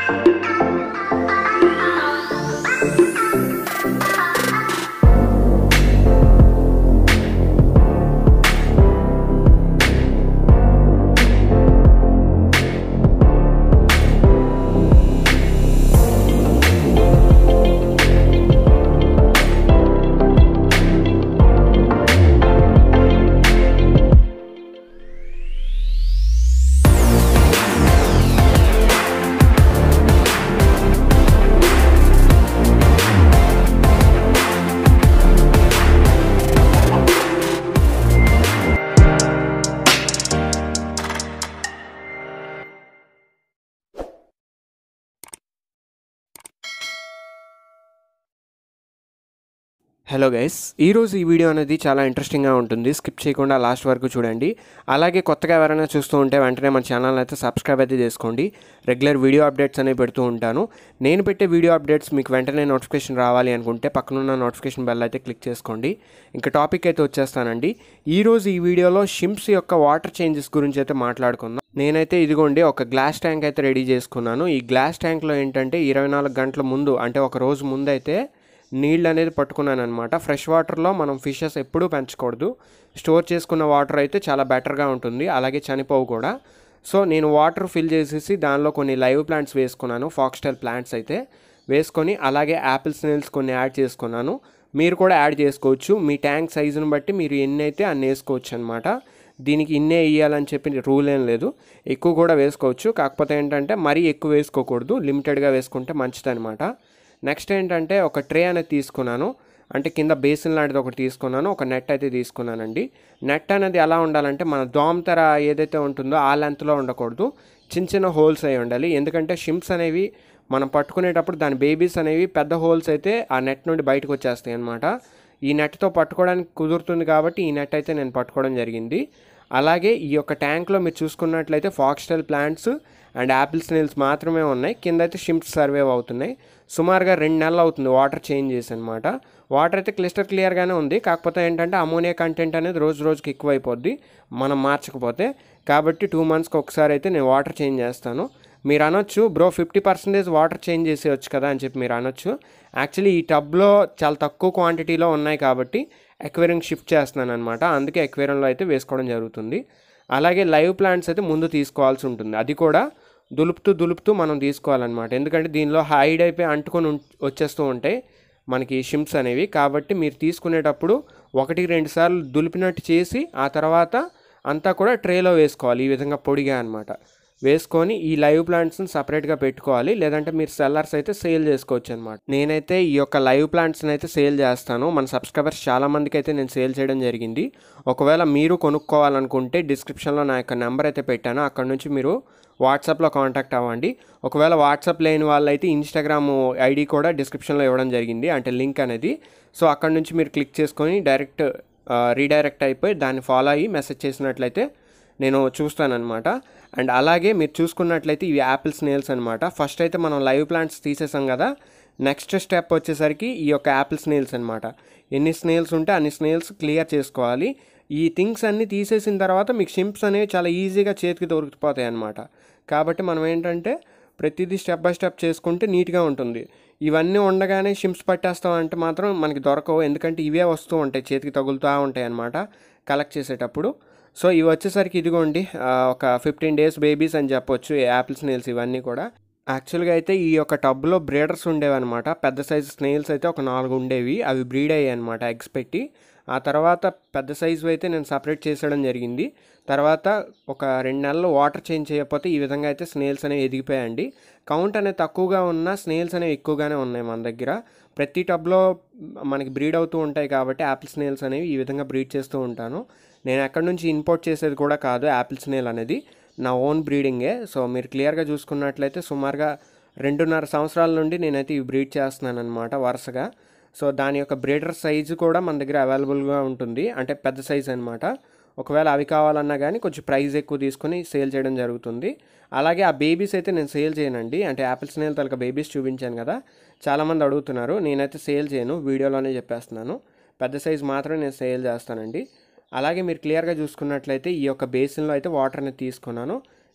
hello guys ఈరోజు ఈ video అనేది చాలా ఇంట్రెస్టింగ్గా ఉంటుంది స్కిప్ చేయకుండా లాస్ట్ వరకు చూడండి అలాగే కొత్తగా ఎవరైనా చూస్తూ ఉంటే వెంటనే మన ఛానల్ అయితే సబ్స్క్రైబ్ అయితే చేసుకోండి రెగ్యులర్ వీడియో అప్డేట్స్ అనేవి పెడుతూ ఉంటాను నేను పెట్టే వీడియో అప్డేట్స్ మీకు వెంటనే నోటిఫికేషన్ రావాలి అనుకుంటే పక్కనున్న నోటిఫికేషన్ బెల్ అయితే క్లిక్ చేసుకోండి ఇంకా టాపిక్ అయితే వచ్చేస్తానండి ఈరోజు ఈ వీడియోలో షిమ్స్ యొక్క వాటర్ చేంజెస్ గురించి అయితే మాట్లాడుకుందాం నేనైతే ఇదిగోండి ఒక గ్లాస్ ట్యాంక్ అయితే రెడీ చేసుకున్నాను ఈ గ్లాస్ ట్యాంక్లో ఏంటంటే ఇరవై నాలుగు గంటల ముందు అంటే ఒక రోజు ముందు అయితే నీళ్ళు అనేది పట్టుకున్నాను అనమాట ఫ్రెష్ వాటర్లో మనం ఫిషెస్ ఎప్పుడూ పెంచకూడదు స్టోర్ చేసుకున్న వాటర్ అయితే చాలా బెటర్గా ఉంటుంది అలాగే చనిపోవు కూడా సో నేను వాటర్ ఫిల్ చేసేసి దానిలో కొన్ని లైవ్ ప్లాంట్స్ వేసుకున్నాను ఫాక్స్టైల్ ప్లాంట్స్ అయితే వేసుకొని అలాగే యాపిల్ స్నేల్స్ కొన్ని యాడ్ చేసుకున్నాను మీరు కూడా యాడ్ చేసుకోవచ్చు మీ ట్యాంక్ సైజుని బట్టి మీరు ఎన్ని అయితే అన్ని వేసుకోవచ్చు అనమాట దీనికి ఇన్నే వేయాలని చెప్పి రూల్ ఏం లేదు ఎక్కువ కూడా వేసుకోవచ్చు కాకపోతే ఏంటంటే మరీ ఎక్కువ వేసుకోకూడదు లిమిటెడ్గా వేసుకుంటే మంచిదనమాట నెక్స్ట్ ఏంటంటే ఒక ట్రే అనేది తీసుకున్నాను అంటే కింద బేసిన్ లాంటిది ఒకటి తీసుకున్నాను ఒక నెట్ అయితే తీసుకున్నానండి నెట్ అనేది ఎలా ఉండాలంటే మన దోమ తెర ఏదైతే ఉంటుందో ఆ లెంత్లో ఉండకూడదు చిన్న చిన్న హోల్స్ అయి ఉండాలి ఎందుకంటే షిమ్స్ అనేవి మనం పట్టుకునేటప్పుడు దాని బేబీస్ అనేవి పెద్ద హోల్స్ అయితే ఆ నెట్ నుండి బయటకు వచ్చేస్తాయి అనమాట ఈ నెట్తో పట్టుకోవడానికి కుదురుతుంది కాబట్టి ఈ నెట్ అయితే నేను పట్టుకోవడం జరిగింది అలాగే ఈ యొక్క ట్యాంక్లో మీరు చూసుకున్నట్లయితే foxtail plants and apple snails మాత్రమే ఉన్నాయి కింద అయితే షిమ్స్ సర్వైవ్ అవుతున్నాయి సుమారుగా రెండు నెలలు అవుతుంది వాటర్ చేంజ్ చేసి అనమాట వాటర్ అయితే క్లిస్టర్ క్లియర్గానే ఉంది కాకపోతే ఏంటంటే అమోనియా కంటెంట్ అనేది రోజు రోజుకి ఎక్కువ అయిపోద్ది మనం మార్చకపోతే కాబట్టి టూ మంత్స్కి ఒకసారి అయితే నేను వాటర్ చేంజ్ చేస్తాను మీరు అనొచ్చు bro fifty percentage water change చేసేయచ్చు కదా అని చెప్పి మీరు అనొచ్చు యాక్చువల్లీ ఈ టబ్లో చాలా తక్కువ క్వాంటిటీలో ఉన్నాయి కాబట్టి ఎక్వేరియం షిఫ్ట్ చేస్తున్నాను అనమాట అందుకే ఎక్వేరియంలో అయితే వేసుకోవడం జరుగుతుంది అలాగే లైవ్ ప్లాంట్స్ అయితే ముందు తీసుకోవాల్సి ఉంటుంది అది కూడా దులుపుతూ దులుపుతూ మనం తీసుకోవాలన్నమాట ఎందుకంటే దీనిలో హైడ్ అయిపోయి అంటుకొని ఉం- వచ్చేస్తూ ఉంటాయి మనకి షిమ్స్ అనేవి కాబట్టి మీరు తీసుకునేటప్పుడు ఒకటి రెండు సార్లు దులిపినట్టు చేసి ఆ తర్వాత అంతా కూడా ట్రేలో వేసుకోవాలి ఈ విధంగా పొడిగా అనమాట వేసుకొని ఈ లైవ్ ప్లాంట్స్ని సపరేట్గా పెట్టుకోవాలి లేదంటే మీరు సెల్లర్స్ అయితే సేల్ చేసుకోవచ్చు అనమాట నేనైతే ఈ యొక్క లైవ్ ప్లాంట్స్ని అయితే సేల్ చేస్తాను మన సబ్స్క్రైబర్స్ చాలా మందికి అయితే నేను సేల్ చేయడం జరిగింది ఒకవేళ మీరు కొనుక్కోవాలనుకుంటే డిస్క్రిప్షన్లో నా యొక్క నెంబర్ అయితే పెట్టాను అక్కడ నుంచి మీరు వాట్సాప్లో కాంటాక్ట్ అవ్వండి ఒకవేళ వాట్సాప్ లేని వాళ్ళైతే ఇన్స్టాగ్రామ్ ఐడి కూడా డిస్క్రిప్షన్లో ఇవ్వడం జరిగింది అంటే లింక్ అనేది సో అక్కడ నుంచి మీరు క్లిక్ చేసుకొని డైరెక్ట్ రీడైరెక్ట్ అయిపోయి దాన్ని ఫాలో అయ్యి మెసేజ్ చేసినట్లయితే నేను చూస్తానన్నమాట అండ్ అలాగే మీరు చూసుకున్నట్లయితే ఇవి యాపిల్ స్నేల్స్ అనమాట ఫస్ట్ అయితే మనం లైవ్ ప్లాంట్స్ తీసేసాం కదా నెక్స్ట్ స్టెప్ వచ్చేసరికి ఈ యొక్క యాపిల్ స్నేల్స్ అనమాట ఎన్ని స్నేల్స్ ఉంటే అన్ని స్నేల్స్ క్లియర్ చేసుకోవాలి ఈ థింగ్స్ అన్నీ తీసేసిన తర్వాత మీకు షింప్స్ అనేవి చాలా ఈజీగా చేతికి దొరికిపోతాయి అనమాట కాబట్టి మనం ఏంటంటే ప్రతిదీ స్టెప్ బై స్టెప్ చేసుకుంటే నీట్గా ఉంటుంది ఇవన్నీ ఉండగానే షిమ్స్ పట్టేస్తాం అంటే మాత్రం మనకి దొరకవు ఎందుకంటే ఇవే వస్తూ ఉంటాయి చేతికి తగులుతూ ఉంటాయి అనమాట కలెక్ట్ చేసేటప్పుడు సో ఇవి వచ్చేసరికి ఇదిగోండి ఆ, ఒక ఫిఫ్టీన్ డేస్ బేబీస్ అని చెప్పొచ్చు ఈ యాపిల్ స్నేల్స్ ఇవన్నీ కూడా యాక్చువల్గా అయితే ఈ యొక్క టబ్లో బ్రీడర్స్ ఉండేవి అనమాట పెద్ద సైజు స్నేల్స్ అయితే ఒక నాలుగు ఉండేవి అవి బ్రీడ్ అయ్యాయి అనమాట ఎగ్స్ పెట్టి ఆ తర్వాత పెద్ద సైజు అయితే నేను సపరేట్ చేసేయడం జరిగింది తర్వాత ఒక రెండు నెలలు వాటర్ చేంజ్ చేయకపోతే ఈ విధంగా అయితే స్నేల్స్ అనేవి ఎదిగిపోయాయండి కౌంట్ అనేది తక్కువగా ఉన్న స్నేల్స్ అనేవి ఎక్కువగానే ఉన్నాయి మన దగ్గర ప్రతి టబ్లో మనకి బ్రీడ్ అవుతూ ఉంటాయి కాబట్టి యాపిల్ స్నేల్స్ అనేవి ఈ విధంగా బ్రీడ్ చేస్తూ ఉంటాను నేను ఎక్కడి నుంచి ఇంపోర్ట్ చేసేది కూడా కాదు యాపిల్ స్నేల్ అనేది నా ఓన్ బ్రీడింగే సో మీరు క్లియర్గా చూసుకున్నట్లయితే సుమారుగా రెండున్నర సంవత్సరాల నుండి నేనైతే ఇవి బ్రీడ్ చేస్తున్నాను అనమాట వరుసగా సో దాని యొక్క బ్రీడర్ సైజు కూడా మన దగ్గర అవైలబుల్గా ఉంటుంది అంటే పెద్ద సైజ్ అనమాట ఒకవేళ అవి కావాలన్నా కానీ కొంచెం ప్రైస్ ఎక్కువ తీసుకొని సేల్ చేయడం జరుగుతుంది అలాగే ఆ బేబీస్ అయితే నేను సేల్ చేయనండి అంటే యాపిల్ స్నేల్ తలక బేబీస్ చూపించాను కదా చాలామంది అడుగుతున్నారు నేనైతే సేల్ చేయను వీడియోలోనే చెప్పేస్తున్నాను పెద్ద సైజ్ మాత్రమే నేను సేల్ చేస్తానండి అలాగే మీరు క్లియర్గా చూసుకున్నట్లయితే ఈ యొక్క బేసిన్లో అయితే వాటర్ అనేది తీసుకున్నాను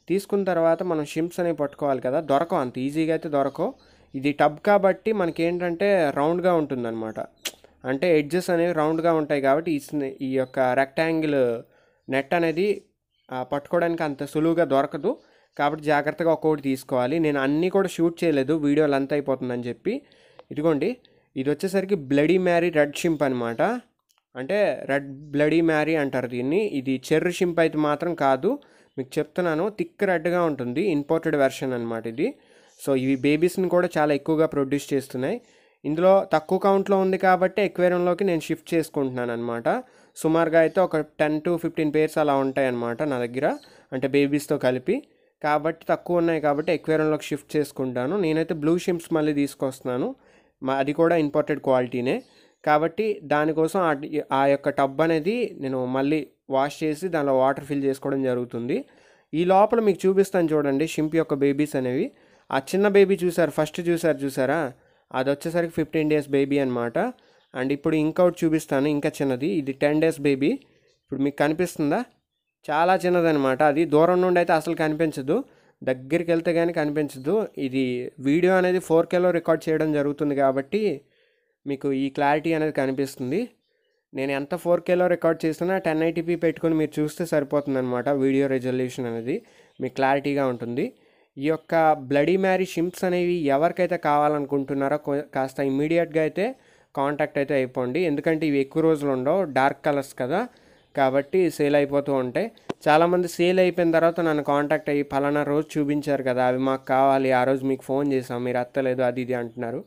తీసుకున్న తర్వాత మనం షింప్స్ అనేవి పట్టుకోవాలి కదా దొరకవు అంత ఈజీగా అయితే దొరకవు ఇది టబ్ కాబట్టి మనకి ఏంటంటే రౌండ్గా ఉంటుందన్నమాట అంటే ఎడ్జెస్ అనేవి రౌండ్గా ఉంటాయి కాబట్టి ఈ స్నే- ఈ యొక్క రెక్టాంగిల్ నెట్ అనేది ఆ, పట్టుకోవడానికి అంత సులువుగా దొరకదు కాబట్టి జాగ్రత్తగా ఒక్కొక్కటి తీసుకోవాలి నేను అన్నీ కూడా షూట్ చేయలేదు వీడియో లెంత్ అయిపోతుందని చెప్పి ఇదిగోండి ఇది వచ్చేసరికి బ్లడీ మ్యారీ రెడ్ షింప్ అనమాట అంటే రెడ్ బ్లడీ మ్యారీ అంటారు దీన్ని ఇది చెర్రీ షింప్ అయితే మాత్రం కాదు మీకు చెప్తున్నాను థిక్ రెడ్గా ఉంటుంది ఇంపోర్టెడ్ వెర్షన్ అనమాట ఇది సో ఇవి బేబీస్ని కూడా చాలా ఎక్కువగా ప్రొడ్యూస్ చేస్తున్నాయి ఇందులో తక్కువ కౌంట్లో ఉంది కాబట్టి ఎక్వేరియంలోకి నేను షిఫ్ట్ చేసుకుంటున్నాను అనమాట సుమారుగా అయితే ఒక టెన్ టు ఫిఫ్టీన్ పేర్స్ అలా ఉంటాయి అన్నమాట నా దగ్గర అంటే బేబీస్తో కలిపి కాబట్టి తక్కువ ఉన్నాయి కాబట్టి ఎక్వేరియంలోకి షిఫ్ట్ చేసుకుంటాను నేనైతే బ్లూ షింప్స్ మళ్ళీ తీసుకొస్తున్నాను మా- అది కూడా ఇంపార్టెంట్ క్వాలిటీనే కాబట్టి దానికోసం ఆ- ఆ యొక్క టబ్ అనేది నేను మళ్ళీ వాష్ చేసి దానిలో వాటర్ ఫిల్ చేసుకోవడం జరుగుతుంది ఈ లోపల మీకు చూపిస్తాను చూడండి షింప్ యొక్క బేబీస్ అనేవి ఆ చిన్న బేబీ చూసారు ఫస్ట్ చూసారు చూసారా అది వచ్చేసరికి ఫిఫ్టీన్ డేస్ బేబీ అనమాట అండ్ ఇప్పుడు ఇంకొకటి చూపిస్తాను ఇంకా చిన్నది ఇది టెన్ డేస్ బేబీ ఇప్పుడు మీకు కనిపిస్తుందా చాలా చిన్నదనమాట అది దూరం నుండి అయితే అసలు కనిపించదు దగ్గరికి వెళ్తే కానీ కనిపించదు ఇది వీడియో అనేది ఫోర్ కేలో రికార్డ్ చేయడం జరుగుతుంది కాబట్టి మీకు ఈ క్లారిటీ అనేది కనిపిస్తుంది నేను ఎంత ఫోర్ కేలో రికార్డ్ చేసినా టెన్ ఐటీపీ పెట్టుకొని మీరు చూస్తే సరిపోతుంది అనమాట వీడియో రెజల్యూషన్ అనేది మీకు క్లారిటీగా ఉంటుంది ఈ యొక్క బ్లడీ మ్యారీ షింప్స్ అనేవి ఎవరికైతే కావాలనుకుంటున్నారో కొ- కాస్త ఇమ్మీడియట్గా అయితే కాంటాక్ట్ అయితే అయిపోండి ఎందుకంటే ఇవి ఎక్కువ రోజులు ఉండవు డార్క్ కలర్స్ కదా కాబట్టి సేల్ అయిపోతూ ఉంటాయి చాలామంది సేల్ అయిపోయిన తర్వాత నన్ను కాంటాక్ట్ అయ్యి ఫలానా రోజు చూపించారు కదా అవి మాకు కావాలి ఆ రోజు మీకు ఫోన్ చేసాం మీరు అత్తలేదు అది ఇది అంటున్నారు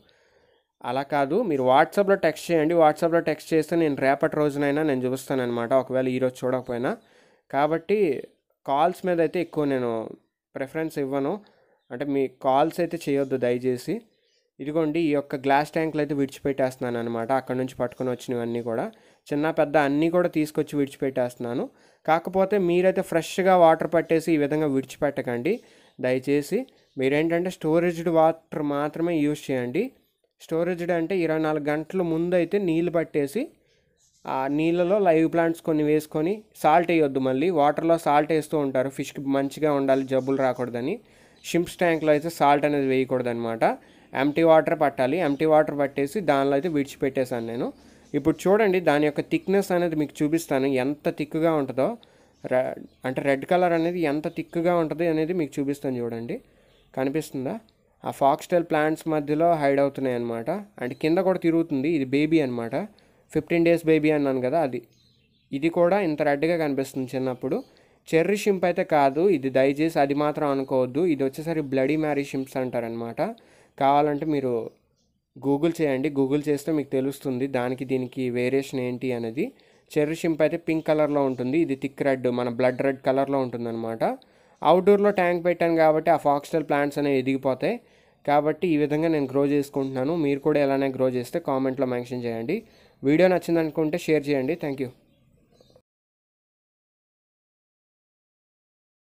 అలా కాదు మీరు వాట్సాప్లో టెక్స్ట్ చేయండి వాట్సాప్లో టెక్స్ట్ చేస్తే నేను రేపటి రోజునైనా నేను చూస్తాను అనమాట ఒకవేళ ఈరోజు చూడకపోయినా కాబట్టి కాల్స్ మీద అయితే ఎక్కువ నేను ప్రిఫరెన్స్ ఇవ్వను అంటే మీ కాల్స్ అయితే చేయొద్దు దయచేసి ఇదిగోండి ఈ యొక్క గ్లాస్ ట్యాంకులు అయితే విడిచిపెట్టేస్తున్నాను అనమాట అక్కడ నుంచి పట్టుకొని వచ్చినవన్నీ కూడా చిన్న పెద్ద అన్నీ కూడా తీసుకొచ్చి విడిచిపెట్టేస్తున్నాను కాకపోతే మీరైతే ఫ్రెష్గా వాటర్ పట్టేసి ఈ విధంగా విడిచిపెట్టకండి దయచేసి మీరేంటంటే స్టోరేజ్డ్ వాటర్ మాత్రమే యూజ్ చేయండి స్టోరేజ్డ్ అంటే ఇరవై నాలుగు గంటల ముందు అయితే నీళ్ళు పట్టేసి ఆ నీళ్ళలో లైవ్ ప్లాంట్స్ కొన్ని వేసుకొని సాల్ట్ వేయొద్దు మళ్ళీ వాటర్లో సాల్ట్ వేస్తూ ఉంటారు ఫిష్కి మంచిగా ఉండాలి జబ్బులు రాకూడదని షింప్స్ ట్యాంక్లో అయితే సాల్ట్ అనేది వేయకూడదు అనమాట ఎంటీ వాటర్ పట్టాలి ఎంటీ వాటర్ పట్టేసి దానిలో అయితే విడిచిపెట్టేశాను నేను ఇప్పుడు చూడండి దాని యొక్క థిక్నెస్ అనేది మీకు చూపిస్తాను ఎంత థిక్గా ఉంటుందో రె అంటే రెడ్ కలర్ అనేది ఎంత థిక్గా ఉంటుంది అనేది మీకు చూపిస్తాను చూడండి కనిపిస్తుందా ఆ ఫాక్స్టైల్ ప్లాంట్స్ మధ్యలో హైడ్ అవుతున్నాయి అనమాట అండ్ కింద కూడా తిరుగుతుంది ఇది బేబీ అనమాట ఫిఫ్టీన్ డేస్ బేబీ అన్నాను కదా అది ఇది కూడా ఇంత రెడ్గా కనిపిస్తుంది చిన్నప్పుడు చెర్రీ షింప్ అయితే కాదు ఇది దయచేసి అది మాత్రం అనుకోవద్దు ఇది వచ్చేసరికి బ్లడీ మ్యారీ షింప్స్ అంటారనమాట కావాలంటే మీరు గూగుల్ చేయండి గూగుల్ చేస్తే మీకు తెలుస్తుంది దానికి దీనికి వేరియేషన్ ఏంటి అనేది చెర్రీ షింప్ అయితే పింక్ కలర్లో ఉంటుంది ఇది థిక్ రెడ్ మన బ్లడ్ రెడ్ కలర్లో ఉంటుందన్నమాట అవుట్డోర్లో ట్యాంక్ పెట్టాను కాబట్టి ఆ ఫాక్స్టైల్ ప్లాంట్స్ అనేవి ఎదిగిపోతాయి కాబట్టి ఈ విధంగా నేను గ్రో చేసుకుంటున్నాను మీరు కూడా ఎలానే గ్రో చేస్తే కామెంట్లో మెన్షన్ చేయండి వీడియో నచ్చిందనుకుంటే షేర్ చేయండి థ్యాంక్ యూ